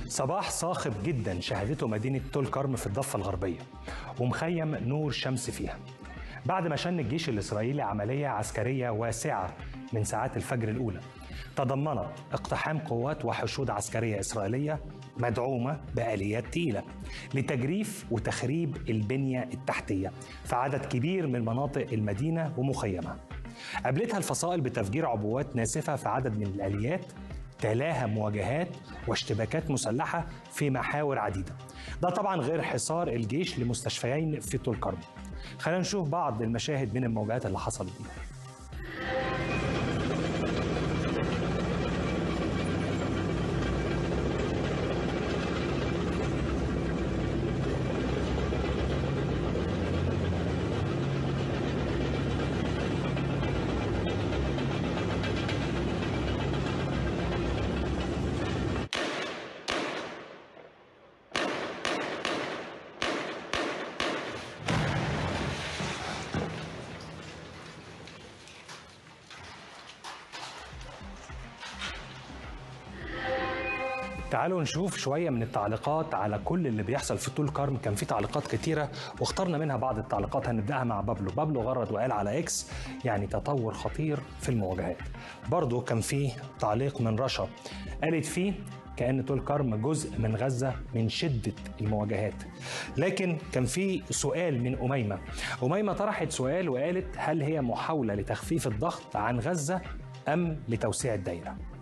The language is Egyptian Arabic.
صباح صاخب جدا شهدته مدينة تول كرم في الضفة الغربية ومخيم نور شمس فيها بعد ما شن الجيش الإسرائيلي عملية عسكرية واسعة من ساعات الفجر الأولى تضمنت اقتحام قوات وحشود عسكرية إسرائيلية مدعومة بآليات تقيلة لتجريف وتخريب البنية التحتية في عدد كبير من مناطق المدينة ومخيمها قابلتها الفصائل بتفجير عبوات ناسفة في عدد من الآليات تلاها مواجهات واشتباكات مسلحة في محاور عديدة ده طبعا غير حصار الجيش لمستشفيين في طول كرم خلينا نشوف بعض المشاهد من المواجهات اللي حصلت دي تعالوا نشوف شوية من التعليقات على كل اللي بيحصل في طول كرم كان في تعليقات كتيرة واخترنا منها بعض التعليقات هنبدأها مع بابلو بابلو غرد وقال على إكس يعني تطور خطير في المواجهات برضو كان في تعليق من رشا قالت فيه كأن طول كرم جزء من غزة من شدة المواجهات لكن كان في سؤال من أميمة أميمة طرحت سؤال وقالت هل هي محاولة لتخفيف الضغط عن غزة أم لتوسيع الدائرة